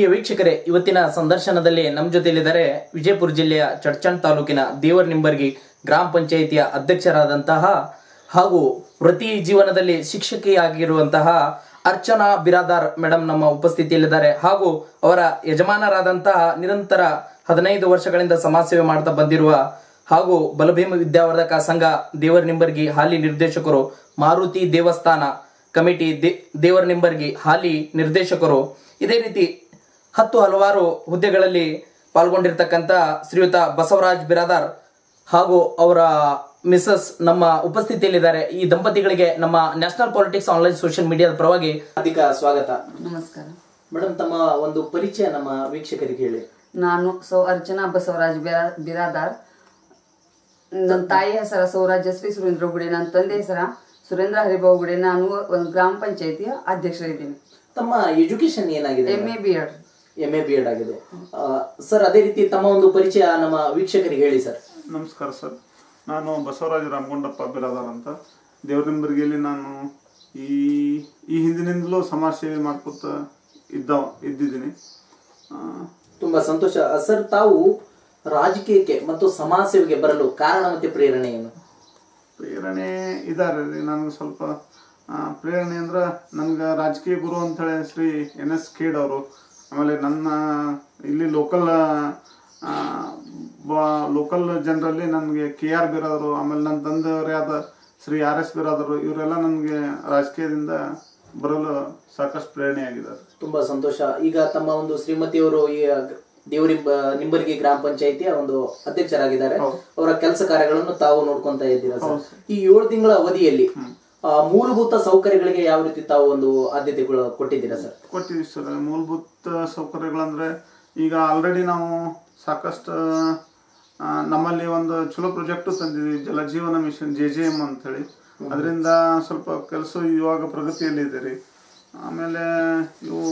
ಪ್ರಿಯ ವೀಕ್ಷಕರೇ ಇವತ್ತಿನ ಸಂದರ್ಶನದಲ್ಲಿ ನಮ್ಮ ಜೊತೆಯಲ್ಲಿದ್ದಾರೆ ವಿಜಯಪುರ ಜಿಲ್ಲೆಯ ಚಡ್ಚಣ್ ತಾಲೂಕಿನ ದೇವರ ನಿಂಬರ್ಗಿ ಗ್ರಾಮ ಪಂಚಾಯಿತಿಯ ಅಧ್ಯಕ್ಷರಾದಂತಹ ಹಾಗೂ ವೃತ್ತಿ ಜೀವನದಲ್ಲಿ ಶಿಕ್ಷಕಿಯಾಗಿರುವಂತಹ ಅರ್ಚನಾ ಬಿರಾದಾರ್ ಮೇಡಮ್ ನಮ್ಮ ಉಪಸ್ಥಿತಿಯಲ್ಲಿದ್ದಾರೆ ಹಾಗೂ ಅವರ ಯಜಮಾನರಾದಂತಹ ನಿರಂತರ ಹದಿನೈದು ವರ್ಷಗಳಿಂದ ಸಮಾಜ ಸೇವೆ ಮಾಡ್ತಾ ಬಂದಿರುವ ಹಾಗೂ ಬಲಭೀಮ ವಿದ್ಯಾವರ್ಧಕ ಸಂಘ ದೇವರ ನಿಂಬರ್ಗಿ ಹಾಲಿ ನಿರ್ದೇಶಕರು ಮಾರುತಿ ದೇವಸ್ಥಾನ ಕಮಿಟಿ ದೇ- ದೇವರ ನಿಂಬರ್ಗಿ ಹಾಲಿ ನಿರ್ದೇಶಕರು ಇದೇ ರೀತಿ ಹತ್ತು ಹಲವಾರು ಹುದ್ದೆಗಳಲ್ಲಿ ಪಾಲ್ಗೊಂಡಿರ್ತಕ್ಕಂಥ ಶ್ರೀಯುತ ಬಸವರಾಜ್ ಬಿರಾದಾರ್ ಹಾಗೂ ಅವರ ಮಿಸಸ್ ನಮ್ಮ ಉಪಸ್ಥಿತಿಯಲ್ಲಿದ್ದಾರೆ ಈ ದಂಪತಿಗಳಿಗೆ ನಮ್ಮ ನ್ಯಾಷನಲ್ ಪಾಲಿಟಿಕ್ಸ್ ಆನ್ಲೈನ್ ಸೋಷಿಯಲ್ ಮೀಡಿಯಾದ ಪರವಾಗಿ ಹಾರ್ದಿಕ ಸ್ವಾಗತ ನಮಸ್ಕಾರ ಮೇಡಮ್ ತಮ್ಮ ಒಂದು ಪರಿಚಯ ನಮ್ಮ ವೀಕ್ಷಕರಿಗೆ ಹೇಳಿ ನಾನು ಸೌ ಅರ್ಚನಾ ಬಸವರಾಜ್ ಬಿರಾ- ಬಿರಾದಾರ್ ನನ್ನ ತಾಯಿ ಹೆಸರ ಸೌರಾಜಶ್ರೀ ಸುರೇಂದ್ರ ಗುಡೆ ನನ್ನ ತಂದೆ ಹೆಸರ ಸುರೇಂದ್ರ ಹರಿಭಾವ್ ಗುಡೆ ನಾನು ಒಂದು ಗ್ರಾಮ ಪಂಚಾಯತಿಯ ಅಧ್ಯಕ್ಷರಿದ್ದೀನಿ ತಮ್ಮ ಎಜುಕೇಶನ್ ಏನಾಗಿದೆ M A B Ed M A B Ed ಆಗಿದೆ ಸರ್ ಅದೇ ರೀತಿ ತಮ್ಮ ಒಂದು ಪರಿಚಯ ನಮ್ಮ ವೀಕ್ಷಕರಿಗೆ ಹೇಳಿ ಸರ್ ನಮಸ್ಕಾರ ಸರ್ ನಾನು ಬಸವರಾಜ ರಾಮಗೊಂಡಪ್ಪ ಬಿರಾದಾರ್ ಅಂತ ದೇವರಿಂಬರ್ಗಿಯಲ್ಲಿ ನಾನು ಈ ಈ ಹಿಂದಿನಿಂದಲೂ ಸಮಾಜ ಸೇವೆ ಮಾಡ್ಕೊತ ಇದ್ದ ಇದ್ದಿದ್ದೀನಿ ಆ, ತುಂಬಾ ಸಂತೋಷ ಸರ್ ತಾವು ರಾಜಕೀಯಕ್ಕೆ ಮತ್ತು ಸಮಾಜ ಸೇವೆಗೆ ಬರಲು ಕಾರಣ ಮತ್ತೆ ಪ್ರೇರಣೆ ಏನು ಪ್ರೇರಣೆ ಇದ್ದಾರೆ ರೀ ನನಗೆ ಸ್ವಲ್ಪ ಆ, ಪ್ರೇರಣೆ ಅಂದ್ರೆ ನನ್ಗೆ ರಾಜಕೀಯ ಗುರು ಅಂತೇಳಿ ಶ್ರೀ ಎನ್ ಎಸ್ ಖೇಡ್ ಅವರು ಆಮೇಲೆ ನನ್ನ ಇಲ್ಲಿ ಲೋಕಲ್ ಲೋಕಲ್ ಜನರಲ್ಲಿ ನನಗೆ ಕೆ ಆರ್ ಬಿರಾದರು ಆಮೇಲೆ ನನ್ನ ತಂದೆಯವರೇ ಆದ ಶ್ರೀ ಆರ್ ಎಸ್ ಬಿರಾದರು ಇವರೆಲ್ಲ ನನಗೆ ರಾಜಕೀಯದಿಂದ ಬರಲು ಸಾಕಷ್ಟು ಪ್ರೇರಣೆಯಾಗಿದ್ದಾರೆ ತುಂಬಾ ಸಂತೋಷ ಈಗ ತಮ್ಮ ಒಂದು ಶ್ರೀಮತಿಯವರು ಈ ದೇವರಿ ನಿಂಬರ್ಗಿ ಗ್ರಾಮ ಪಂಚಾಯಿತಿಯ ಒಂದು ಅಧ್ಯಕ್ಷರಾಗಿದ್ದಾರೆ ಅವರ ಕೆಲಸ ಕಾರ್ಯಗಳನ್ನು ತಾವು ನೋಡ್ಕೊಂತ ಇದ್ದೀರಾ ಸರ್ ಈ ಏಳು ತಿಂಗಳ ಅವಧಿಯಲ್ಲಿ ಆ, ಮೂಲಭೂತ ಸೌಕರ್ಯಗಳಿಗೆ ಯಾವ ರೀತಿ ತಾವು ಒಂದು ಆದ್ಯತೆಗಳು ಕೊಟ್ಟಿದ್ದೀರಾ ಸರ್ ಕೊಟ್ಟಿದ್ದೀವಿ ಸರ್ ಮೂಲಭೂತ ಸೌಕರ್ಯಗಳಂದ್ರೆ ಈಗ ಆಲ್ರೆಡಿ ನಾವು ಸಾಕಷ್ಟು ಆ, ನಮ್ಮಲ್ಲಿ ಒಂದು ಚಲೋ ಪ್ರಾಜೆಕ್ಟ್ ತಂದಿದ್ವಿ Jaljeevan mission J J M ಅಂತೇಳಿ ಅದರಿಂದ ಸ್ವಲ್ಪ ಕೆಲಸ ಇವಾಗ ಪ್ರಗತಿಯಲ್ಲಿದೆ ರೀ ಆಮೇಲೆ ಇವು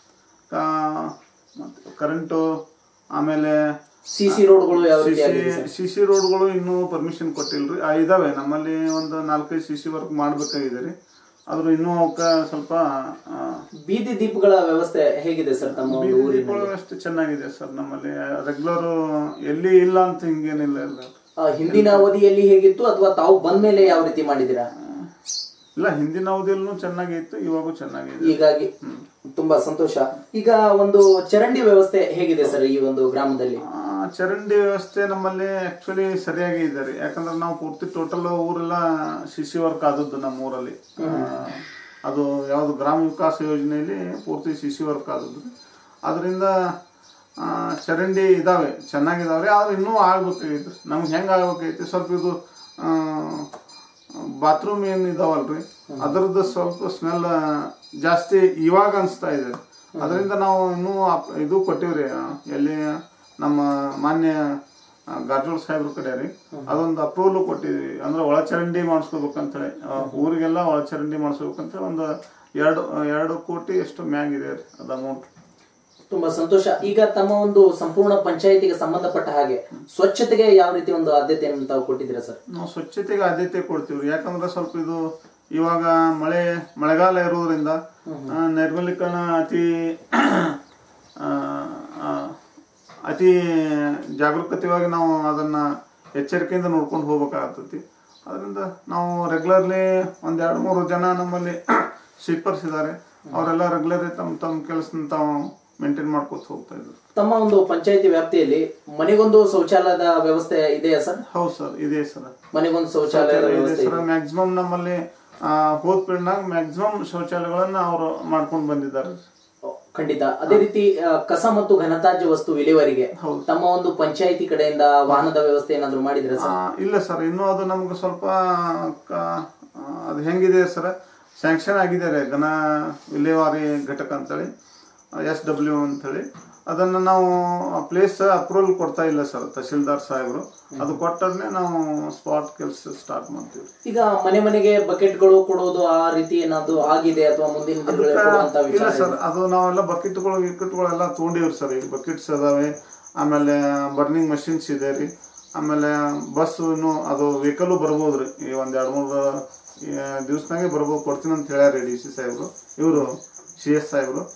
ಮತ್ತು ಕರೆಂಟು ಆಮೇಲೆ ಸಿ ಸಿ ರೋಡ್ಗಳು ಯಾವ ರೀತಿ ಆಗಿದೆ ಸರ್? ಸಿ ಸಿ ರೋಡ್ಗಳು ಇನ್ನೂ ಪರ್ಮಿಷನ್ ಕೊಟ್ಟಿಲ್ರಿ ಆ, ಇದಾವೆ ನಮ್ಮಲ್ಲಿ ಒಂದು ನಾಲ್ಕೈದು ಸಿ ಸಿ ವರ್ಕ್ ಮಾಡ್ಬೇಕಾಗಿದೆ ರೀ ಆದ್ರೂ ಇನ್ನೂ ಅವಕ್ಕೆ ಸ್ವಲ್ಪ ಆ, ಬೀದಿ ದೀಪಗಳ ವ್ಯವಸ್ಥೆ ಹೇಗಿದೆ ಸರ್ ತಮ್ಮ ಒಂದು ಬೀದಿ ಊರಿನಲ್ಲಿ ದೀಪಗಳು ಅಷ್ಟು ಚೆನ್ನಾಗಿದೆ ಸರ್ ನಮ್ಮಲ್ಲಿ ರೆಗ್ಯುಲರ್ ಎಲ್ಲಿ ಇಲ್ಲ ಅಂತ ಹಿಂಗೇನಿಲ್ಲ ಇಲ್ಲ ಆ, ಹಿಂದಿನ ಅವಧಿಯಲ್ಲಿ ಹೇಗಿತ್ತು ಅಥವಾ ತಾವು ಬಂದ್ಮೇಲೆ ಯಾವ ರೀತಿ ಮಾಡಿದ್ದೀರಾ ಇಲ್ಲ ಹಿಂದಿನ ಅವಧಿಯಲ್ಲೂ ಚೆನ್ನಾಗಿತ್ತು ಇವಾಗೂ ಚೆನ್ನಾಗಿದೆ ಹೀಗಾಗಿ ತುಂಬಾ ಸಂತೋಷ ಈಗ ಒಂದು ಚರಂಡಿ ವ್ಯವಸ್ಥೆ ಹೇಗಿದೆ ಸರ್ ಈ ಒಂದು ಗ್ರಾಮದಲ್ಲಿ ಆ, ಚರಂಡಿ ವ್ಯವಸ್ಥೆ ನಮ್ಮಲ್ಲಿ ಆಕ್ಚುಲಿ ಸರಿಯಾಗಿ ಇದೆ ರೀ ಯಾಕಂದ್ರೆ ನಾವು ಪೂರ್ತಿ ಟೋಟಲ್ ಊರೆಲ್ಲ ಶಿಶಿ ವರ್ಕ್ ಆದದ್ದು ನಮ್ಮ ಊರಲ್ಲಿ ಆ, ಅದು ಯಾವುದು ಗ್ರಾಮ ವಿಕಾಸ ಯೋಜನೆಯಲ್ಲಿ ಪೂರ್ತಿ ಶಿಶಿ ವರ್ಕ್ ಆದದ್ದು ಅದರಿಂದ ಆ, ಚರಂಡಿ ಇದಾವೆ ಚೆನ್ನಾಗಿದಾವೆ ಆದ್ರೆ ಇನ್ನೂ ಆಗ್ಬೇಕಾಗಿತ್ತು ನಮ್ಗೆ ಹೆಂಗೆ ಆಗ್ಬೇಕಾಗಿತ್ತು ಸ್ವಲ್ಪ ಇದು ಬಾತ್ರೂಮ್ ಏನು ಇದಾವಲ್ರಿ ಅದರದ್ದು ಸ್ವಲ್ಪ ಸ್ಮೆಲ್ ಜಾಸ್ತಿ ಇವಾಗ ಅನಿಸ್ತಾ ಇದೆ ಅದರಿಂದ ನಾವು ಇನ್ನೂ ಅಪ್- ಇದು ಕೊಟ್ಟಿವ್ರಿ ಆ, ಎಲ್ಲಿ ನಮ್ಮ ಮಾನ್ಯ ಆ, ಗಾರ್ಜೋಳ ಸಾಹೇಬ್ರ ಕಡೆ ರೀ ಅದೊಂದು ಅಪ್ರೂವಲ್ ಕೊಟ್ಟಿದ್ವಿ ಅಂದ್ರೆ ಒಳಚರಂಡಿ ಮಾಡಿಸ್ಕೋಬೇಕಂತೇಳಿ ಆ, ಊರಿಗೆಲ್ಲ ಒಳಚರಂಡಿ ಮಾಡಿಸ್ಬೇಕಂತೇಳಿ ಒಂದು ಎರಡು ಎರಡು ಕೋಟಿ ಎಷ್ಟು ಮ್ಯಾಗಿದೆ ರೀ ಅದು ಅಮೌಂಟ್ ತುಂಬಾ ಸಂತೋಷ ಈಗ ತಮ್ಮ ಒಂದು ಸಂಪೂರ್ಣ ಪಂಚಾಯತಿಗೆ ಸಂಬಂಧಪಟ್ಟ ಹಾಗೆ ಸ್ವಚ್ಛತೆಗೆ ಯಾವ ರೀತಿ ಒಂದು ಆದ್ಯತೆಯನ್ನು ತಾವು ಕೊಟ್ಟಿದ್ದೀರಾ ಸರ್ ನಾವು ಸ್ವಚ್ಛತೆಗೆ ಆದ್ಯತೆ ಕೊಡ್ತೀವಿ ಯಾಕಂದ್ರೆ ಸ್ವಲ್ಪ ಇದು ಇವಾಗ ಮಳೆ ಮಳೆಗಾಲ ಇರೋದ್ರಿಂದ ಆ, ನೈರ್ಮಲೀಕರಣ ಅತಿ ಆ, ಆ, ಅತಿ ಜಾಗರೂಕತೆಯಾಗಿ ನಾವು ಅದನ್ನ ಎಚ್ಚರಿಕೆಯಿಂದ ನೋಡ್ಕೊಂಡು ಹೋಗ್ಬೇಕಾಗ್ತತಿ ಅದರಿಂದ ನಾವು ರೆಗ್ಯುಲರ್ಲಿ ಒಂದ್ ಎರಡು ಮೂರು ಜನ ನಮ್ಮಲ್ಲಿ ಸ್ವೀಪರ್ಸ್ ಇದ್ದಾರೆ ಅವರೆಲ್ಲ ರೆಗ್ಯುಲರ್ ತಮ್ಮ ತಮ್ಮ ಕೆಲಸ ತಾವು ಮೇಂಟೈನ್ ಮಾಡ್ಕೊತ ಹೋಗ್ತಾ ಇದ್ರು ತಮ್ಮ ಒಂದು ಪಂಚಾಯತಿ ವ್ಯಾಪ್ತಿಯಲ್ಲಿ ಮನೆಗೊಂದು ಶೌಚಾಲಯದ ವ್ಯವಸ್ಥೆ ಇದೆಯಾ ಸರ್ ಹೌದು ಸರ್ ಇದೆ ಸರ್ ಮನೆಗೊಂದು ಶೌಚಾಲಯದ ಇದೆ ವ್ಯವಸ್ಥೆ ಸರ್ ಮ್ಯಾಕ್ಸಿಮಮ್ ನಮ್ಮಲ್ಲಿ ಆ, ಹೋದ್ ಪೀಳ್ನಾಗ ಮ್ಯಾಕ್ಸಿಮಮ್ ಶೌಚಾಲಯಗಳನ್ನ ಅವರು ಮಾಡ್ಕೊಂಡು ಬಂದಿದ್ದಾರೆ ಖಂಡಿತ ಅದೇ ರೀತಿ ಆ, ಕಸ ಮತ್ತು ಘನತ್ಯಾಜ್ಯ ವಸ್ತು ವಿಲೇವಾರಿಗೆ ತಮ್ಮ ಒಂದು ಪಂಚಾಯತಿ ಕಡೆಯಿಂದ ವಾಹನದ ವ್ಯವಸ್ಥೆ ಏನಾದ್ರು ಮಾಡಿದ್ರೆ ಆ, ಸರ್ ಇಲ್ಲ ಸರ್ ಇನ್ನೂ ಅದು ನಮ್ಗೆ ಸ್ವಲ್ಪ ಕ- ಆ, ಅದು ಹೆಂಗಿದೆ ಸರ್ ಸ್ಯಾಂಕ್ಷನ್ ಆಗಿದೆ ರೀ ಘನ ವಿಲೇವಾರಿ ಘಟಕ ಅಂತೇಳಿ ಎಸ್ ಡಬ್ಲ್ಯೂ ಅಂತೇಳಿ ಅದನ್ನ ನಾವು ಪ್ಲೇಸ್ ಅಪ್ರೂವಲ್ ಕೊಡ್ತಾ ಇಲ್ಲ ಸರ್ ತಹಶೀಲ್ದಾರ್ ಸಾಹೇಬರು ಅದು ಕೊಟ್ಟದ್ನೇ ನಾವು ಸ್ಪಾಟ್ ಕೆಲಸ ಸ್ಟಾರ್ಟ್ ಮಾಡ್ತೀವಿ ಈಗ ಮನೆ ಮನೆಗೆ ಬಕೆಟ್ಗಳು ಕೊಡೋದು ಆ ರೀತಿ ಏನಾದ್ರು ಆಗಿದೆ ಅಥವಾ ಮುಂದಿನ ದಿನಗಳಲ್ಲಿ ಕೊಡುವಂತ ಇಲ್ಲ ವಿಚಾರ ಸರ್ ಅದು ನಾವೆಲ್ಲ ಬಕೆಟ್ಗಳು ಗಿಕೆಟ್ಗಳೆಲ್ಲ ತೊಗೊಂಡಿವ್ರಿ ಸರ್ ಈಗ ಬಕೆಟ್ಸ್ ಅದಾವೆ ಆಮೇಲೆ ಬರ್ನಿಂಗ್ ಮಷಿನ್ಸ್ ಇದೆ ರೀ ಆಮೇಲೆ ಬಸ್ ಇನ್ನು ಅದು ವೆಹಿಕಲ್ ಬರ್ಬೋದು ರೀ ಈ ಒಂದ್ ಎರಡು ಮೂರು ದಿವಸನಾಗೆ ಬರ್ಬೋದು ಕೊಡ್ತೀನಿ ಅಂತ ಹೇಳ್ಯಾರ ಡಿ ಸಿ ಸಾಹೇಬರು ಇವರು ಸಿ ಎಸ್ ಸಾಹೇಬರು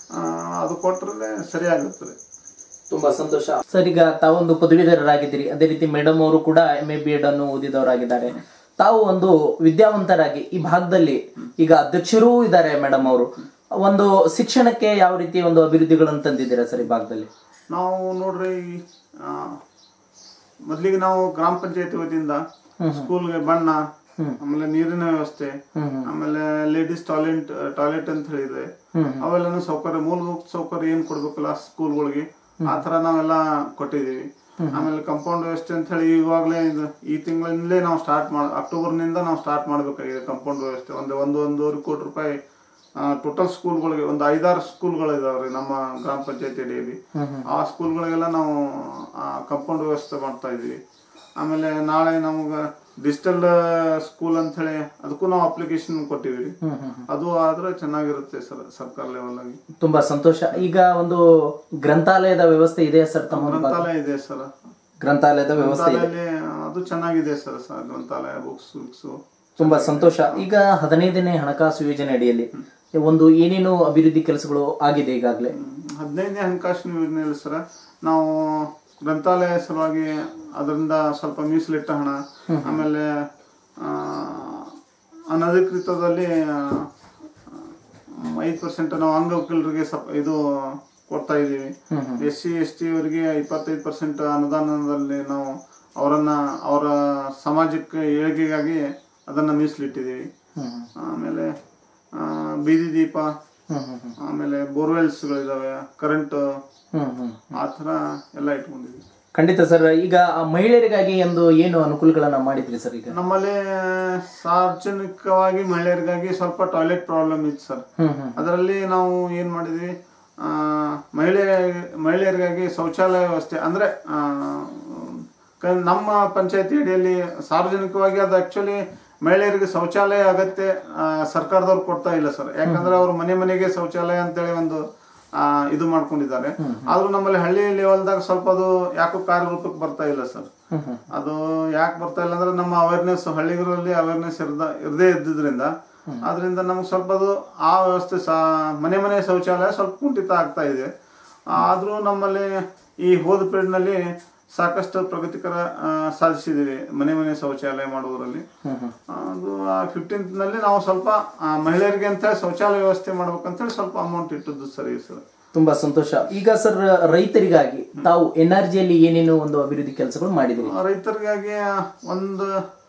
ಆ, ಅದು ಕೊಟ್ಟರೆ ಸರಿಯಾಗುತ್ತದೆ ತುಂಬಾ ಸಂತೋಷ ಸರ್ ಈಗ ತಾವೊಂದು ಪದವೀಧರರಾಗಿದ್ದೀರಿ ಅದೇ ರೀತಿ ಮೇಡಮ್ ಅವರು ಕೂಡ ಎಂ ಎ ಬಿ ಎಡ್ ಅನ್ನು ಓದಿದವರಾಗಿದ್ದಾರೆ ತಾವು ಒಂದು ವಿದ್ಯಾವಂತರಾಗಿ ಈ ಭಾಗದಲ್ಲಿ ಈಗ ಅಧ್ಯಕ್ಷರೂ ಇದ್ದಾರೆ ಮೇಡಮ್ ಅವರು ಒಂದು ಶಿಕ್ಷಣಕ್ಕೆ ಯಾವ ರೀತಿ ಒಂದು ಅಭಿವೃದ್ಧಿಗಳನ್ನು ತಂದಿದ್ದೀರಾ ಸರ್ ಈ ಭಾಗದಲ್ಲಿ ನಾವು ನೋಡ್ರಿ ಆ, ಮೊದ್ಲಿಗೆ ನಾವು ಗ್ರಾಮ ಪಂಚಾಯತಿ ವತಿಯಿಂದ ಸ್ಕೂಲ್ಗೆ ಬಣ್ಣ ಆಮೇಲೆ ನೀರಿನ ವ್ಯವಸ್ಥೆ ಆಮೇಲೆ ಲೇಡೀಸ್ ಟಾಯ್ಲೆಟ್ ಟಾಯ್ಲೆಟ್ ಅಂತ ಹೇಳಿದೆ ಅವೆಲ್ಲನೂ ಸೌಕರ್ಯ ಮೂಲಭೂತ ಸೌಕರ್ಯ ಏನ್ ಕೊಡ್ಬೇಕಲ್ಲ ಸ್ಕೂಲ್ಗಳಿಗೆ ಆ ತರ ನಾವೆಲ್ಲ ಕೊಟ್ಟಿದೀವಿ ಆಮೇಲೆ ಕಂಪೌಂಡ್ ವ್ಯವಸ್ಥೆ ಅಂತ ಹೇಳಿ ಇವಾಗಲೇ ಇದು ಈ ತಿಂಗಳಿಂದಲೇ ನಾವು ಸ್ಟಾರ್ಟ್ ಮಾಡ ಅಕ್ಟೋಬರ್ನಿಂದ ನಾವು ಸ್ಟಾರ್ಟ್ ಮಾಡಬೇಕಾಗಿದೆ ಕಂಪೌಂಡ್ ವ್ಯವಸ್ಥೆ ಒಂದು ಒಂದು ಒಂದೂವರೆ ಕೋಟಿ ರೂಪಾಯಿ ಟೋಟಲ್ ಸ್ಕೂಲ್ಗಳಿಗೆ ಒಂದು ಐದಾರು ಸ್ಕೂಲ್ಗಳು ಇದಾವ್ರಿ ನಮ್ಮ ಗ್ರಾಮ ಪಂಚಾಯತಿ ಅಡಿಯಲ್ಲಿ ಆ ಸ್ಕೂಲ್ಗಳಿಗೆಲ್ಲ ನಾವು ಕಂಪೌಂಡ್ ವ್ಯವಸ್ಥೆ ಮಾಡ್ತಾ ಇದೀವಿ ಆಮೇಲೆ ನಾಳೆ ನಮ್ಗೆ ಡಿಜಿಟಲ್ ಸ್ಕೂಲ್ ಅಂತ ಹೇಳಿ ಅದಕ್ಕೂ ನಾವು ಅಪ್ಲಿಕೇಶನ್ ಕೊಟ್ಟಿವಿ ಅದು ಆದ್ರೆ ಚೆನ್ನಾಗಿರುತ್ತೆ ಸರ್ ಸರ್ಕಾರ ಲೆವೆಲ್ ಆಗಿ ತುಂಬಾ ಸಂತೋಷ ಈಗ ಒಂದು ಗ್ರಂಥಾಲಯದ ವ್ಯವಸ್ಥೆ ಇದೆ ಸರ್ ತಮ್ಮ ಭಾಗ? ಗ್ರಂಥಾಲಯ ಇದೆ ಸರ್ ಗ್ರಂಥಾಲಯದ ವ್ಯವಸ್ಥೆ ಇದೆ ಗ್ರಂಥಾಲಯಲ್ಲಿ ಅದು ಚೆನ್ನಾಗಿದೆ ಸರ್ ಸರ್ ಗ್ರಂಥಾಲಯ ಬುಕ್ಸ್ ಬುಕ್ಸ್ ತುಂಬಾ ಸಂತೋಷ ಈಗ ಹದಿನೈದನೇ ಹಣಕಾಸು ಯೋಜನೆ ಅಡಿಯಲ್ಲಿ ಒಂದು ಏನೇನು ಅಭಿವೃದ್ಧಿ ಕೆಲಸಗಳು ಆಗಿದೆ ಈಗಾಗಲೇ ಹದಿನೈದನೇ ಹಣಕಾಸಿನ ಯೋಜನೆಯಲ್ಲಿ ಸರ್ ನಾವು ಗ್ರಂಥಾಲಯ ಸಲುವಾಗಿ ಅದರಿಂದ ಸ್ವಲ್ಪ ಮೀಸಲಿಟ್ಟ ಹಣ ಆಮೇಲೆ ಆ, ಅನಧಿಕೃತದಲ್ಲಿ ಐದು ಪರ್ಸೆಂಟ್ ನಾವು ಅಂಗವಿಕಲರಿಗೆ ಸಪ್ ಇದು ಕೊಡ್ತಾ ಇದ್ದೀವಿ ಎಸ್ ಸಿ ಎಸ್ ಟಿ ಅವರಿಗೆ ಇಪ್ಪತ್ತೈದು ಪರ್ಸೆಂಟ್ ಅನುದಾನದಲ್ಲಿ ನಾವು ಅವರನ್ನ ಅವರ ಸಮಾಜಕ್ಕೆ ಏಳಿಗೆಗಾಗಿ ಅದನ್ನ ಮೀಸಲಿಟ್ಟಿದ್ದೀವಿ ಆಮೇಲೆ ಆ, ಬೀದಿ ದೀಪ ಆಮೇಲೆ ಬೋರ್ವೆಲ್ಸ್ಗಳಿದಾವೆ ಕರೆಂಟ್ ಹ್ಮ್ ಹ್ಮ್ ಆ ಥರ ಎಲ್ಲ ಇಟ್ಕೊಂಡಿದ್ವಿ ಖಂಡಿತ ಸರ್ ಈಗ ಆ ಮಹಿಳೆಯರಿಗಾಗಿ ಒಂದು ಏನು ಅನುಕೂಲಗಳನ್ನ ಮಾಡಿದ್ರಿ ಸರ್ ಈಗ ನಮ್ಮಲ್ಲಿ ಸಾರ್ವಜನಿಕವಾಗಿ ಮಹಿಳೆಯರಿಗಾಗಿ ಸ್ವಲ್ಪ ಟಾಯ್ಲೆಟ್ ಪ್ರಾಬ್ಲಮ್ ಇತ್ತು ಸರ್ ಹ್ಮ್ ಹ್ಮ್ ಅದರಲ್ಲಿ ನಾವು ಏನ್ ಮಾಡಿದ್ವಿ ಆ, ಮಹಿಳೆ ಮಹಿಳೆಯರಿಗಾಗಿ ಶೌಚಾಲಯ ವ್ಯವಸ್ಥೆ ಅಂದ್ರೆ ಆ, ಕ- ನಮ್ಮ ಪಂಚಾಯತಿ ಅಡಿಯಲ್ಲಿ ಸಾರ್ವಜನಿಕವಾಗಿ ಅದು ಆಕ್ಚುಲಿ ಮಹಿಳೆಯರಿಗೆ ಶೌಚಾಲಯ ಅಗತ್ಯ ಆ, ಸರ್ಕಾರದವ್ರು ಕೊಡ್ತಾ ಇಲ್ಲ ಸರ್ ಯಾಕಂದ್ರೆ ಅವ್ರು ಮನೆ ಮನೆಗೆ ಶೌಚಾಲಯ ಅಂತೇಳಿ ಒಂದು ಆ, ಇದು ಮಾಡ್ಕೊಂಡಿದ್ದಾರೆ ಆದ್ರೂ ನಮ್ಮಲ್ಲಿ ಹಳ್ಳಿ ಲೆವೆಲ್ದಾಗ ಸ್ವಲ್ಪ ಅದು ಯಾಕೋ ಕಾರ್ಯರೂಪಕ್ಕೆ ಬರ್ತಾ ಇಲ್ಲ ಸರ್ ಅದು ಯಾಕೆ ಬರ್ತಾ ಇಲ್ಲ ಅಂದ್ರೆ ನಮ್ಮ ಅವೇರ್ನೆಸ್ ಹಳ್ಳಿಗರಲ್ಲಿ ಅವೇರ್ನೆಸ್ ಇರ್ದ ಇರದೇ ಇದ್ದಿದ್ರಿಂದ ಅದರಿಂದ ನಮ್ಗೆ ಸ್ವಲ್ಪ ಅದು ಆ ವ್ಯವಸ್ಥೆ ಸಾ ಮನೆ ಮನೆ ಶೌಚಾಲಯ ಸ್ವಲ್ಪ ಕುಂಠಿತ ಆಗ್ತಾ ಇದೆ ಆದ್ರೂ ನಮ್ಮಲ್ಲಿ ಈ ಹೋದ period ನಲ್ಲಿ ಸಾಕಷ್ಟು ಪ್ರಗತಿಕರ ಆ, ಸಾಧಿಸಿದ್ದೀವಿ ಮನೆ ಮನೆ ಶೌಚಾಲಯ ಮಾಡುವುದರಲ್ಲಿ ಅದು ಫಿಫ್ಟೀನ್ತ್ ನಲ್ಲಿ ನಾವು ಸ್ವಲ್ಪ ಆ, ಮಹಿಳೆಯರಿಗೆ ಅಂತ ಹೇಳಿ ಶೌಚಾಲಯ ವ್ಯವಸ್ಥೆ ಮಾಡ್ಬೇಕಂತೇಳಿ ಸ್ವಲ್ಪ ಅಮೌಂಟ್ ಇಟ್ಟದ್ದು ಸರಿ ಸರ್ ತುಂಬಾ ಸಂತೋಷ ಈಗ ಸರ್ ರೈತರಿಗಾಗಿ ತಾವು ಎನ್ ಆರ್ ಜಿಯಲ್ಲಿ ಏನೇನು ಒಂದು ಅಭಿವೃದ್ಧಿ ಕೆಲಸಗಳು ಮಾಡಿದ್ರಿ ರೈತರಿಗಾಗಿ ಒಂದು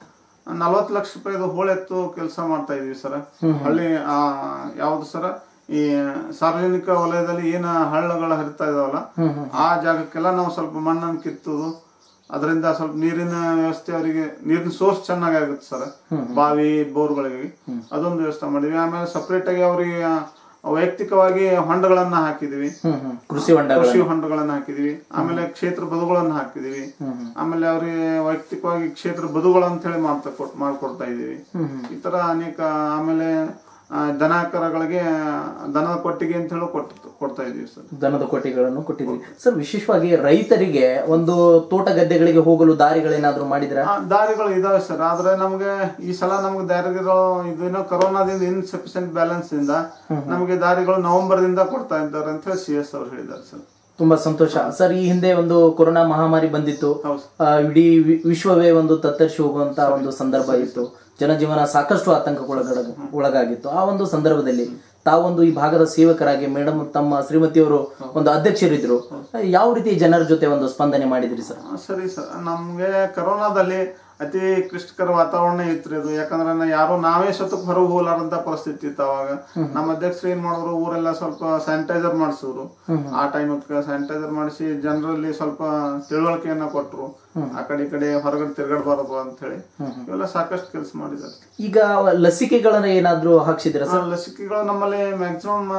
ನಲವತ್ತು ಲಕ್ಷ ರೂಪಾಯಿದು ಹೋಳೆತ್ತು ಕೆಲಸ ಮಾಡ್ತಾ ಇದೀವಿ ಸರ್ ಹಳ್ಳಿ ಆ, ಯಾವ್ದು ಸರ್ ಈ ಸಾರ್ವಜನಿಕ ವಲಯದಲ್ಲಿ ಏನ ಹಳ್ಳಗಳು ಹರಿತಾ ಇದಾವಲ್ಲ ಆ ಜಾಗಕ್ಕೆಲ್ಲ ನಾವು ಸ್ವಲ್ಪ ಮಣ್ಣನ್ನು ಕಿತ್ತುದು ಅದರಿಂದ ಸ್ವಲ್ಪ ನೀರಿನ ವ್ಯವಸ್ಥೆ ಅವರಿಗೆ ನೀರಿನ ಸೋರ್ಸ್ ಚೆನ್ನಾಗಿ ಆಗುತ್ತೆ ಸರ್ ಬಾವಿ ಬೋರ್ಗಳಿಗೆ ಅದೊಂದು ವ್ಯವಸ್ಥೆ ಮಾಡಿದ್ವಿ ಆಮೇಲೆ ಸಪ್ರೇಟ್ ಆಗಿ ಅವರಿಗೆ ವೈಯಕ್ತಿಕವಾಗಿ ಹೊಂಡಗಳನ್ನ ಹಾಕಿದೀವಿ ಹ್ಮ್ ಹ್ಮ್ ಕೃಷಿ ಹೊಂಡ ಕೃಷಿ ಹೊಂಡಗಳನ್ನ ಹಾಕಿದೀವಿ ಆಮೇಲೆ ಕ್ಷೇತ್ರ ಬದುಗಳನ್ನ ಹಾಕಿದೀವಿ ಆಮೇಲೆ ಅವ್ರಿಗೆ ವೈಯಕ್ತಿಕವಾಗಿ ಕ್ಷೇತ್ರ ಬದುಗಳು ಅಂತ ಹೇಳಿ ಮಾಡ್ತಾ ಕೊಟ್- ಮಾಡ್ಕೊಡ್ತಾ ಇದೀವಿ ಈ ತರ ಅನೇಕ ಆಮೇಲೆ ಆ, ದನ ಕರಗಳಿಗೆ ದನದ ಕೊಟ್ಟಿಗೆ ಅಂತ ಹೇಳಿ ಕೊಟ್ ಕೊಡ್ತಾ ಇದೀವಿ ಸರ್ ದನದ ಕೊಟ್ಟಿಗಳನ್ನು ಕೊಟ್ಟಿದ್ರಿ ಸರ್ ವಿಶೇಷವಾಗಿ ರೈತರಿಗೆ ಒಂದು ತೋಟ ಗದ್ದೆಗಳಿಗೆ ಹೋಗಲು ದಾರಿಗಳೇನಾದ್ರೂ ಮಾಡಿದ್ರ ಆ, ದಾರಿಗಳು ಇದಾವೆ ಸರ್ ಆದ್ರೆ ನಮ್ಗೆ ಈ ಸಲ ನಮ್ಗೆ ದಾರಿಗಳು ಇದೇನೋ ಕೊರೋನಾದಿಂದ ಇನ್ಸಫಿಷಿಯಂಟ್ ಬ್ಯಾಲೆನ್ಸ್ ಇಂದ ನಮಗೆ ದಾರಿಗಳು ನವೆಂಬರ್ ದಿಂದ ಕೊಡ್ತಾ ಇದ್ದಾರೆ ಅಂತ ಹೇಳಿ ಸಿ ಎಸ್ ಅವ್ರು ಹೇಳಿದ್ದಾರೆ ಸರ್ ತುಂಬಾ ಸಂತೋಷ ಸರ್ ಈ ಹಿಂದೆ ಒಂದು ಕೊರೋನಾ ಮಹಾಮಾರಿ ಬಂದಿತ್ತು ಹೌದು ಆ, ಇಡೀ ವಿ- ವಿಶ್ವವೇ ಒಂದು ತತ್ತರಿಸಿ ಹೋಗುವಂತ ಒಂದು ಸಂದರ್ಭ ಇತ್ತು ಜನಜೀವನ ಸಾಕಷ್ಟು ಆತಂಕಕ್ಕೊಳಗಡ ಒಳಗಾಗಿತ್ತು ಆ ಒಂದು ಸಂದರ್ಭದಲ್ಲಿ ತಾವೊಂದು ಈ ಭಾಗದ ಸೇವಕರಾಗಿ ಮೇಡಮ್ ತಮ್ಮ ಶ್ರೀಮತಿಯವರು ಒಂದು ಅಧ್ಯಕ್ಷರಿದ್ರು ಯಾವ ರೀತಿ ಜನರ ಜೊತೆ ಒಂದು ಸ್ಪಂದನೆ ಮಾಡಿದ್ರಿ ಸರ್ ಆ, ಸರಿ ಸರ್ ನಮ್ಗೆ ಕರೋನಾದಲ್ಲಿ ಅತಿ ಕ್ಲಿಷ್ಟಕರ ವಾತಾವರಣ ಇತ್ತು ಅದು ಯಾಕಂದ್ರೆ ನಾ- ಯಾರು ನಾವೇ ಸ್ವತಃ ಹೊರಗೆ ಹೋಗ್ಲಾರಂತ ಪರಿಸ್ಥಿತಿ ಇತ್ತು ಅವಾಗ ನಮ್ಮ ಅಧ್ಯಕ್ಷರು ಏನ್ ಮಾಡಿದ್ರು ಊರೆಲ್ಲ ಸ್ವಲ್ಪ ಸ್ಯಾನಿಟೈಸರ್ ಮಾಡಿಸಿದ್ರು ಆ ಟೈಮಕ್ಕೆ ಸ್ಯಾನಿಟೈಸರ್ ಮಾಡಿಸಿ ಜನರಲ್ಲಿ ಸ್ವಲ್ಪ ತಿಳುವಳಿಕೆಯನ್ನ ಕೊಟ್ರು ಆ ಕಡೆ ಈ ಕಡೆ ಹೊರಗಡೆ ತಿರ್ಗಾಡಬಾರದು ಅಂತ ಹೇಳಿ ಇವೆಲ್ಲ ಸಾಕಷ್ಟು ಕೆಲಸ ಮಾಡಿದ್ದಾರೆ ಈಗ ಲಸಿಕೆಗಳನ್ನ ಏನಾದ್ರೂ ಹಾಕ್ಸಿದ್ರ ಸರ್ ಆ, ಲಸಿಕೆಗಳು ನಮ್ಮಲ್ಲಿ ಮ್ಯಾಕ್ಸಿಮಮ್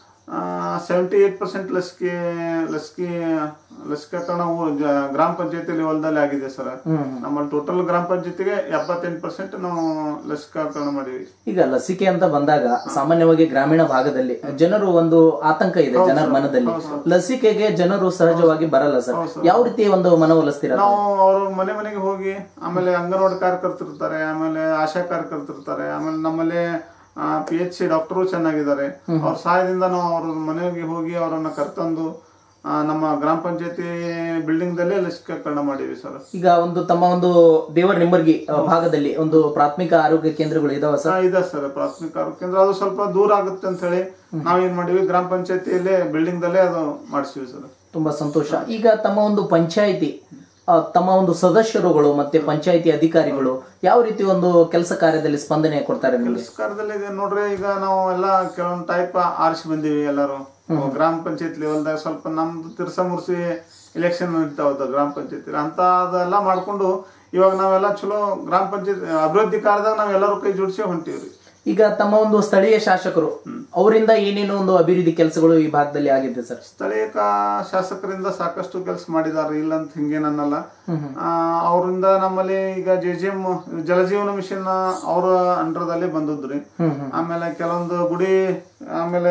ಸೆವೆಂಟಿ ಏಟ್ ಪರ್ಸೆಂಟ್ ಲಸಿಕೆ ಲಸಿಕೆ ಲಸಿಕಾಕರಣ ಊ- ಜ- ಗ್ರಾಮ ಪಂಚಾಯತಿ ಲೆವೆಲ್ದಲ್ಲಿ ಆಗಿದೆ ಸರ್ ನಮ್ಮಲ್ಲಿ ಟೋಟಲ್ ಗ್ರಾಮ ಪಂಚಾಯತಿಗೆ ಎಪ್ಪತ್ತೆಂಟು ಪರ್ಸೆಂಟ್ ನಾವು ಲಸಿಕಾಕರಣ ಮಾಡಿವಿ ಈಗ ಲಸಿಕೆ ಅಂತ ಬಂದಾಗ ಸಾಮಾನ್ಯವಾಗಿ ಗ್ರಾಮೀಣ ಭಾಗದಲ್ಲಿ ಜನರು ಒಂದು ಆತಂಕ ಇದೆ ಜನರ ಮನದಲ್ಲಿ ಲಸಿಕೆಗೆ ಜನರು ಸಹಜವಾಗಿ ಬರಲ್ಲ ಸರ್ ಯಾವ ರೀತಿ ಒಂದು ಮನವೊಲಿಸ್ತೀರ ನಾವು ಅವ್ರ ಮನೆ ಮನೆಗೆ ಹೋಗಿ ಆಮೇಲೆ ಅಂಗನವಾಡಿ ಕಾರ್ಯಕರ್ತರಿರ್ತಾರೆ ಆಮೇಲೆ ಆಶಾ ಕಾರ್ಯಕರ್ತರಿರ್ತಾರೆ ಆಮೇಲೆ ನಮ್ಮಲ್ಲಿ ಪಿ ಎಚ್ ಸಿ ಡಾಕ್ಟರು ಚೆನ್ನಾಗಿದ್ದಾರೆ ಅವ್ರ ಸಹಾಯದಿಂದ ನಾವು ಅವ್ರ ಮನೆಗೆ ಹೋಗಿ ಅವರನ್ನ ಕರ್ತಂದು ಆ, ನಮ್ಮ ಗ್ರಾಮ ಪಂಚಾಯತಿ ಬಿಲ್ಡಿಂಗ್ ದಲ್ಲೇ ಲಸಿಕೀಕರಣ ಮಾಡಿವಿ ಸರ್ ಈಗ ಒಂದು ತಮ್ಮ ಒಂದು ದೇವರ ನಿಂಬರ್ಗಿ ಆ, ಭಾಗದಲ್ಲಿ ಒಂದು ಪ್ರಾಥಮಿಕ ಆರೋಗ್ಯ ಕೇಂದ್ರಗಳು ಇದಾವ ಸರ್ ಹಾ, ಇದೆ ಸರ್ ಪ್ರಾಥಮಿಕ ಆರೋಗ್ಯ ಕೇಂದ್ರ ಅದು ಸ್ವಲ್ಪ ದೂರ ಆಗುತ್ತೆ ಅಂತ ಹೇಳಿ ನಾವೇನ್ ಮಾಡಿವಿ ಗ್ರಾಮ ಪಂಚಾಯತಿಯಲ್ಲೇ ಬಿಲ್ಡಿಂಗ್ ದಲ್ಲೇ ಅದು ಮಾಡಿಸಿವಿ ಸರ್ ತುಂಬಾ ಸಂತೋಷ ಈಗ ತಮ್ಮ ಒಂದು ಪಂಚಾಯಿತಿ ಆ, ತಮ್ಮ ಒಂದು ಸದಸ್ಯರುಗಳು ಮತ್ತೆ ಪಂಚಾಯಿತಿ ಅಧಿಕಾರಿಗಳು ಯಾವ ರೀತಿ ಒಂದು ಕೆಲಸ ಕಾರ್ಯದಲ್ಲಿ ಸ್ಪಂದನೆ ಕೊಡ್ತಾರೆ ನಿಮಗೆ ಸರ್ಕಾರದಲ್ಲಿ ಈಗ ನೋಡ್ರಿ ಈಗ ನಾವು ಎಲ್ಲ ಕೆಲವೊಂದು ಟೈಪ್ ಆರಿಸಿ ಬಂದೀವಿ ಎಲ್ಲರೂ ಗ್ರಾಮ ಪಂಚಾಯತ್ ಲೆವೆಲ್ದಾಗ ಸ್ವಲ್ಪ ನಮ್ದು ತಿರ್ಸ ಮುರ್ಸಿ ಎಲೆಕ್ಷನ್ ನಡೀತಾವದ ಗ್ರಾಮ ಪಂಚಾಯತಿ ಅಂತ ಅದೆಲ್ಲ ಮಾಡ್ಕೊಂಡು ಇವಾಗ ನಾವೆಲ್ಲ ಚಲೋ ಗ್ರಾಮ ಪಂಚಾಯತ್ ಅಭಿವೃದ್ಧಿ ಕಾರ್ಯದಾಗ ನಾವೆಲ್ಲರೂ ಕೈ ಜೋಡಿಸಿ ಹೊಂಟೀವ್ರಿ ಈಗ ತಮ್ಮ ಒಂದು ಸ್ಥಳೀಯ ಶಾಸಕರು ಅವರಿಂದ ಏನೇನು ಒಂದು ಅಭಿವೃದ್ಧಿ ಕೆಲಸಗಳು ಈ ಭಾಗದಲ್ಲಿ ಆಗಿದೆ ಸರ್ ಸ್ಥಳೀಯ ಕಾ- ಶಾಸಕರಿಂದ ಸಾಕಷ್ಟು ಕೆಲಸ ಮಾಡಿದ್ದಾರೆ ಇಲ್ಲ ಅಂತ ಹಿಂಗೇನನ್ನಲ್ಲ ಆ, ಅವರಿಂದ ನಮ್ಮಲ್ಲಿ ಈಗ J J M Jaljeevan mission ಅವರ ಅಂಡರ್ದಲ್ಲಿ ಬಂದದ್ರಿ ಆಮೇಲೆ ಕೆಲವೊಂದು ಗುಡಿ ಆಮೇಲೆ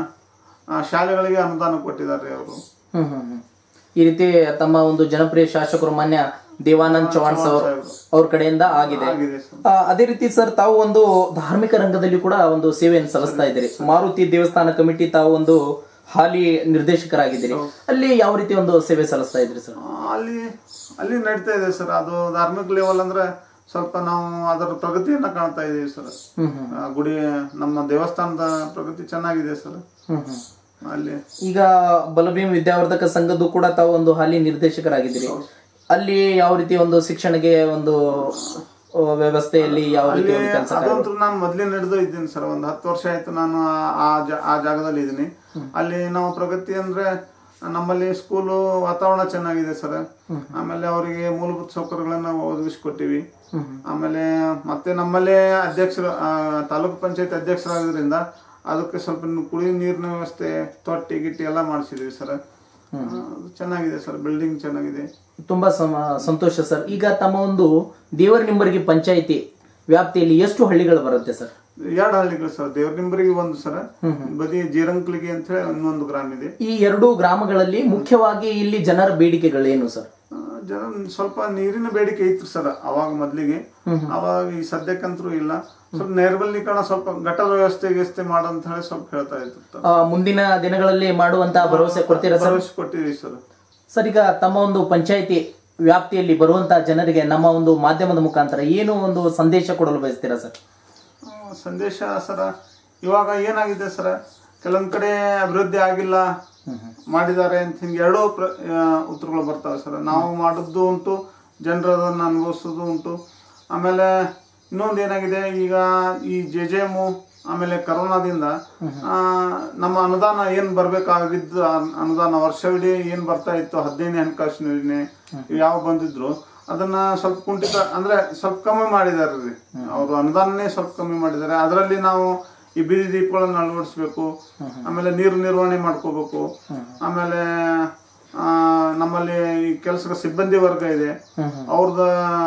ಆ, ಶಾಲೆಗಳಿಗೆ ಅನುದಾನ ಕೊಟ್ಟಿದ್ದಾರೆ ಅವರು ಹ್ಮ್ ಹ್ಮ್ ಹ್ಮ್. ಈ ರೀತಿ ತಮ್ಮ ಒಂದು ಜನಪ್ರಿಯ ಶಾಸಕರು ಮಾನ್ಯ ದೇವಾನಂದ್ ಚೌಹಾಣ್ ಸರ್ ಅವ್ರ ಕಡೆಯಿಂದ ಆಗಿದೆ ಆಗಿದೆ ಸರ್ ಆ, ಅದೇ ರೀತಿ ಸರ್ ತಾವು ಒಂದು ಧಾರ್ಮಿಕ ರಂಗದಲ್ಲಿ ಕೂಡ ಒಂದು ಸೇವೆಯನ್ನು ಸಲ್ಲಿಸ್ತಾ ಇದ್ದೀರಿ ಮಾರುತಿ ದೇವಸ್ಥಾನ ಕಮಿಟಿ ತಾವು ಒಂದು ಹಾಲಿ ನಿರ್ದೇಶಕರಾಗಿದ್ದೀರಿ ಅಲ್ಲಿ ಯಾವ ರೀತಿ ಒಂದು ಸೇವೆ ಸಲ್ಲಿಸ್ತಾ ಇದ್ರಿ ಸರ್ ಆ, ಅಲ್ಲಿ ಅಲ್ಲಿ ನಡೀತಾ ಇದೆ ಸರ್ ಅದು ಧಾರ್ಮಿಕ ಲೆವೆಲ್ ಅಂದ್ರೆ ಸ್ವಲ್ಪ ನಾವು ಅದರ ಪ್ರಗತಿಯನ್ನ ಕಾಣ್ತಾ ಇದೀವಿ ಸರ್ ಹ್ಮ್ ಹ್ಮ್ ಆ, ಗುಡಿ ನಮ್ಮ ದೇವಸ್ಥಾನದ ಪ್ರಗತಿ ಚೆನ್ನಾಗಿದೆ ಸರ್ ಹ್ಮ್ ಹ್ಮ್ ಅಲ್ಲಿ ಈಗ ಬಲಭೀಮ್ ವಿದ್ಯಾವರ್ಧಕ ಸಂಘದ್ದು ಕೂಡ ತಾವು ಒಂದು ಹಾಲಿ ನಿರ್ದೇಶಕರಾಗಿದ್ದೀರಿ ಅಲ್ಲಿ ಯಾವ ರೀತಿ ಒಂದು ಶಿಕ್ಷಣಕ್ಕೆ ಒಂದು ಆ, ವ್ಯವಸ್ಥೆಯಲ್ಲಿ ಯಾವ ರೀತಿ ಒಂದು ಕೆಲಸ ಅದಂತೂ ನಾನು ಮೊದ್ಲೇ ನಡೆದು ಇದ್ದೀನಿ ಸರ್ ಒಂದು ಹತ್ತು ವರ್ಷ ಆಯ್ತು ನಾನು ಆ- ಆ ಜಾ- ಆ ಜಾಗದಲ್ಲಿ ಇದ್ದೀನಿ ಅಲ್ಲಿ ನಾವು ಪ್ರಗತಿ ಅಂದ್ರೆ ನಮ್ಮಲ್ಲಿ ಸ್ಕೂಲು ವಾತಾವರಣ ಚೆನ್ನಾಗಿದೆ ಸರ್ ಆಮೇಲೆ ಅವರಿಗೆ ಮೂಲಭೂತ ಸೌಕರ್ಯಗಳನ್ನ ಒದಗಿಸ್ಕೊಟ್ಟಿವಿ ಆಮೇಲೆ ಮತ್ತೆ ನಮ್ಮಲ್ಲೇ ಅಧ್ಯಕ್ಷರು ಆ, ತಾಲೂಕು ಪಂಚಾಯತ್ ಅಧ್ಯಕ್ಷರಾಗೋದ್ರಿಂದ ಅದಕ್ಕೆ ಸ್ವಲ್ಪ ನು- ಕುಡಿಯೋ ನೀರಿನ ವ್ಯವಸ್ಥೆ ತೊಟ್ಟಿ ಗಿಟ್ಟಿ ಎಲ್ಲ ಮಾಡಿಸಿದೀವಿ ಸರ್ ಚೆನ್ನಾಗಿದೆ ಸರ್ ಬಿಲ್ಡಿಂಗ್ ಚೆನ್ನಾಗಿದೆ ತುಂಬಾ ಸಮ- ಸಂತೋಷ ಸರ್ ಈಗ ತಮ್ಮ ಒಂದು ದೇವರ ನಿಂಬರ್ಗಿ ಪಂಚಾಯಿತಿ ವ್ಯಾಪ್ತಿಯಲ್ಲಿ ಎಷ್ಟು ಹಳ್ಳಿಗಳು ಬರುತ್ತೆ ಸರ್ ಎರಡು ಹಳ್ಳಿಗಳು ಸರ್ ದೇವ್ರನಿಂಬರಿಗೆ ಒಂದು ಸರ್ ಬದಿ ಜೀರಂಕ್ಲಿಗೆ ಅಂತ ಹೇಳಿ ಇನ್ನೊಂದು ಗ್ರಾಮ ಇದೆ ಈ ಎರಡು ಗ್ರಾಮಗಳಲ್ಲಿ ಮುಖ್ಯವಾಗಿ ಇಲ್ಲಿ ಜನರ ಬೇಡಿಕೆಗಳೇನು ಸರ್ ಆ, ಜನ ಸ್ವಲ್ಪ ನೀರಿನ ಬೇಡಿಕೆ ಐತ್ರಿ ಸರ್ ಅವಾಗ ಮೊದ್ಲಿಗೆ ಅವಾಗ ಈ ಸದ್ಯಕ್ಕಂತರೂ ಇಲ್ಲ ಸ್ವಲ್ಪ ನೈರ್ಮಲ್ಯೀಕರಣ ಸ್ವಲ್ಪ ಗಟರ ವ್ಯವಸ್ಥೆ ಗಿವಸ್ಥೆ ಮಾಡಂತ ಹೇಳಿ ಸ್ವಲ್ಪ ಹೇಳ್ತಾ ಇದ್ರು ಆ, ಮುಂದಿನ ದಿನಗಳಲ್ಲಿ ಮಾಡುವಂತಹ ಭರವಸೆ ಕೊಡ್ತೀರಾ ಸರ್ ಭರವಸೆ ಕೊಟ್ಟಿದ್ದೀವಿ ಸರ್ ಸರ್ ಈಗ ತಮ್ಮ ಒಂದು ಪಂಚಾಯಿತಿ ವ್ಯಾಪ್ತಿಯಲ್ಲಿ ಬರುವಂತಹ ಜನರಿಗೆ ನಮ್ಮ ಒಂದು ಮಾಧ್ಯಮದ ಮುಖಾಂತರ ಏನು ಒಂದು ಸಂದೇಶ ಕೊಡಲು ಬಯಸ್ತೀರಾ ಸರ್ ಆ, ಸಂದೇಶ ಸರ ಇವಾಗ ಏನಾಗಿದೆ ಸರ ಕೆಲವೊಂದ್ ಕಡೆ ಅಭಿವೃದ್ಧಿ ಆಗಿಲ್ಲ ಮಾಡಿದ್ದಾರೆ ಅಂತ ಹಿಂಗೆ ಎರಡೂ ಪ್ರ ಆ, ಉತ್ತರಗಳು ಬರ್ತವೆ ಸರ್ ನಾವು ಮಾಡಿದ್ದು ಉಂಟು ಜನರು ಅದನ್ನು ಅನುಭವಿಸೋದು ಉಂಟು ಆಮೇಲೆ ಇನ್ನೊಂದು ಏನಾಗಿದೆ ಈಗ ಈ ಜೆ ಜೆ ಎಮ್ಮು ಆಮೇಲೆ ಕರೋನಾದಿಂದ ಆ, ನಮ್ಮ ಅನುದಾನ ಏನ್ ಬರ್ಬೇಕಾಗಿದ್ದು ಅನ್- ಅನುದಾನ ವರ್ಷವಿಡೀ ಏನ್ ಬರ್ತಾ ಇತ್ತು ಹದಿನೈದನೇ ಹಣಕಾಸಿನ ಯೋಜನೆ ಇವ್ ಯಾವ ಬಂದಿದ್ರು ಅದನ್ನ ಸ್ವಲ್ಪ ಕುಂಠಿತ ಅಂದ್ರೆ ಸ್ವಲ್ಪ ಕಮ್ಮಿ ಮಾಡಿದಾರೆ ರೀ ಅವರು ಅನುದಾನನೇ ಸ್ವಲ್ಪ ಕಮ್ಮಿ ಮಾಡಿದ್ದಾರೆ ಅದರಲ್ಲಿ ನಾವು ಈ ಬೀದಿ ದೀಪಗಳನ್ನ ಅಳವಡಿಸ್ಬೇಕು ಆಮೇಲೆ ನೀರು ನಿರ್ವಹಣೆ ಮಾಡ್ಕೋಬೇಕು ಆಮೇಲೆ ಆ, ನಮ್ಮಲ್ಲಿ ಈ ಕೆಲಸದ ಸಿಬ್ಬಂದಿ ವರ್ಗ ಇದೆ ಅವ್ರದ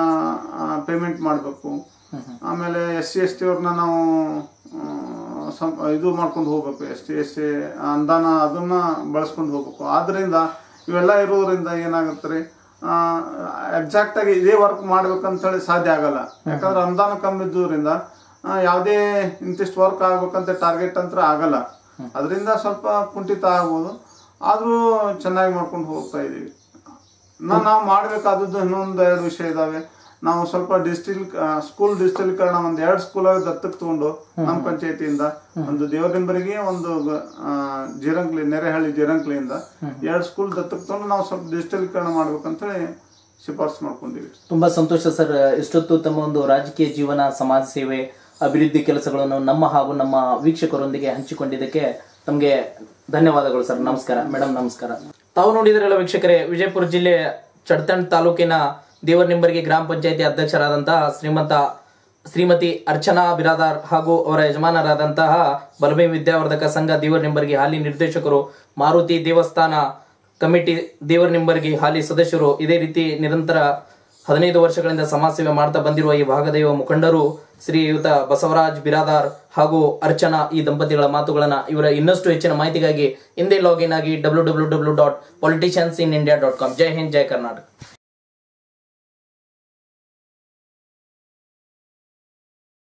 ಪೇಮೆಂಟ್ ಮಾಡಬೇಕು ಆಮೇಲೆ ಎಸ್ ಸಿ ಎಸ್ ಟಿ ಅವ್ರನ್ನ ನಾವು ಆ, ಸಂ- ಇದು ಮಾಡ್ಕೊಂಡು ಹೋಗ್ಬೇಕು ಎಸ್ ಟಿ ಎಸ್ ಸಿ ಅನುದಾನ ಅದನ್ನ ಬಳಸ್ಕೊಂಡು ಹೋಗ್ಬೇಕು ಆದ್ರಿಂದ ಇವೆಲ್ಲ ಇರೋದ್ರಿಂದ ಏನಾಗುತ್ತೆ ರೀ ಎಕ್ಸಾಕ್ಟ್ ಆಗಿ ಇದೇ ವರ್ಕ್ ಮಾಡ್ಬೇಕಂತ ಹೇಳಿ ಸಾಧ್ಯ ಆಗಲ್ಲ ಯಾಕಂದ್ರೆ ಅನುದಾನ ಕಮ್ಮಿ ಇದ್ದುದರಿಂದ ಆ, ಯಾವುದೇ ಇಂತಿಷ್ಟು ವರ್ಕ್ ಆಗ್ಬೇಕಂತ ಟಾರ್ಗೆಟ್ ಅಂತ ಆಗಲ್ಲ ಅದರಿಂದ ಸ್ವಲ್ಪ ಕುಂಠಿತ ಆಗ್ಬೋದು ಆದ್ರೂ ಚೆನ್ನಾಗಿ ಮಾಡ್ಕೊಂಡು ಹೋಗ್ತಾ ಇದೀವಿ ನಾ- ನಾವು ಮಾಡ್ಬೇಕಾದದ್ದು ಇನ್ನೊಂದು ಎರಡು ವಿಷಯ ಇದಾವೆ ನಾವು ಸ್ವಲ್ಪ ಡಿಜಿಟಲ್ ಸ್ಕೂಲ್ ಡಿಜಿಟಲೀಕರಣ ಒಂದ್ ಎರಡು ಸ್ಕೂಲ್ ದತ್ತಕ್ಕೆ ತಗೊಂಡು ನಮ್ಮ ಪಂಚಾಯತಿಯಿಂದ ಒಂದು ದೇವರಿಂಬರಿಗೆ ಒಂದು ಗ- ಆ, ಜೀರಂಕ್ಲಿ ನೆರೆಹಳ್ಳಿ ಜೀರಂಕ್ಲಿಯಿಂದ ಎರಡು ಸ್ಕೂಲ್ ದತ್ತಕ್ಕೆ ತಗೊಂಡು ನಾವು ಸ್ವಲ್ಪ ಡಿಜಿಟಲೀಕರಣ ಮಾಡ್ಬೇಕಂತೇಳಿ ಶಿಫಾರಸು ಮಾಡ್ಕೊಂಡಿವಿ ತುಂಬಾ ಸಂತೋಷ ಸರ್ ಇಷ್ಟೊತ್ತು ತಮ್ಮ ಒಂದು ರಾಜಕೀಯ ಜೀವನ ಸಮಾಜ ಸೇವೆ ಅಭಿವೃದ್ಧಿ ಕೆಲಸಗಳನ್ನು ನಮ್ಮ ಹಾಗೂ ನಮ್ಮ ವೀಕ್ಷಕರೊಂದಿಗೆ ಹಂಚಿಕೊಂಡಿದ್ದಕ್ಕೆ ತಮಗೆ ಧನ್ಯವಾದಗಳು ಸರ್ ನಮಸ್ಕಾರ ಮೇಡಮ್ ನಮಸ್ಕಾರ ತಾವು ನೋಡಿದ್ರಲ್ಲ ವೀಕ್ಷಕರೇ ವಿಜಯಪುರ ಜಿಲ್ಲೆ ಚಡ್ತಣ್ ತಾಲೂಕಿನ ದೇವರನಿಂಬರ್ಗಿ ಗ್ರಾಮ ಪಂಚಾಯತಿ ಅಧ್ಯಕ್ಷರಾದಂತಹ ಶ್ರೀಮಂತ ಶ್ರೀಮತಿ ಅರ್ಚನಾ ಬಿರಾದಾರ್ ಹಾಗೂ ಅವರ ಯಜಮಾನರಾದಂತಹ ಬಲಭೀಮ್ ವಿದ್ಯಾವರ್ಧಕ ಸಂಘ ದೇವರನಿಂಬರ್ಗಿ ಹಾಲಿ ನಿರ್ದೇಶಕರು ಮಾರುತಿ ದೇವಸ್ಥಾನ ಕಮಿಟಿ ದೇವರನಿಂಬರ್ಗಿ ಹಾಲಿ ಸದಸ್ಯರು ಇದೇ ರೀತಿ ನಿರಂತರ ಹದಿನೈದು ವರ್ಷಗಳಿಂದ ಸಮಾಜ ಸೇವೆ ಮಾಡ್ತಾ ಬಂದಿರುವ ಈ ಭಾಗದ ಯುವ ಮುಖಂಡರು ಶ್ರೀಯುತ ಬಸವರಾಜ್ ಬಿರಾದಾರ್ ಹಾಗೂ ಅರ್ಚನಾ ಈ ದಂಪತಿಗಳ ಮಾತುಗಳನ್ನ ಇವರ ಇನ್ನಷ್ಟು ಹೆಚ್ಚಿನ ಮಾಹಿತಿಗಾಗಿ ಹಿಂದೆ ಲಾಗಿನ್ ಆಗಿ W W W dot politicians in India dot com Jai Hind Jai Karnataka